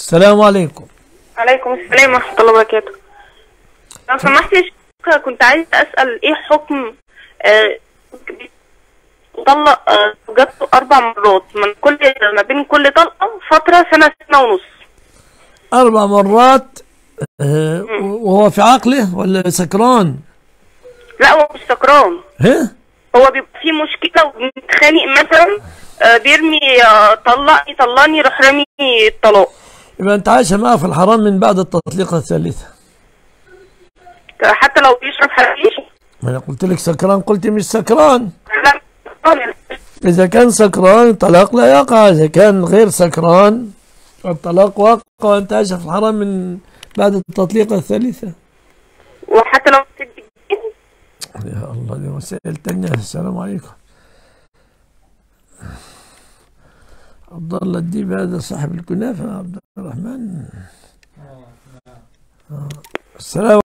السلام عليكم عليكم السلام ورحمة الله وبركاته لو سمحت يا شيخ كنت عايز أسأل إيه حكم آه، طلق آه، زوجته أربع مرات من كل ما بين كل طلقة فترة سنة سنة ونص أربع مرات آه، وهو في عقله ولا سكران لا هو مش سكران ها هو بيبقى فيه مشكلة وبنتخانق مثلا آه، بيرمي آه، طلقني طلقني يروح رامي الطلاق يبقى أنت عايشة معه في الحرام من بعد التطليقة الثالثة حتى لو بيشرب حشيش ما أنا قلت لك سكران قلت مش سكران لا سكران. إذا كان سكران الطلاق لا يقع إذا كان غير سكران الطلاق واقع وأنت عايشة في الحرام من بعد التطليقة الثالثة وحتى لو بتدي يا الله دي مسائل تانية السلام عليكم عبد الله الديب هذا صاحب الكنافة عبد الرحمن آه. السلام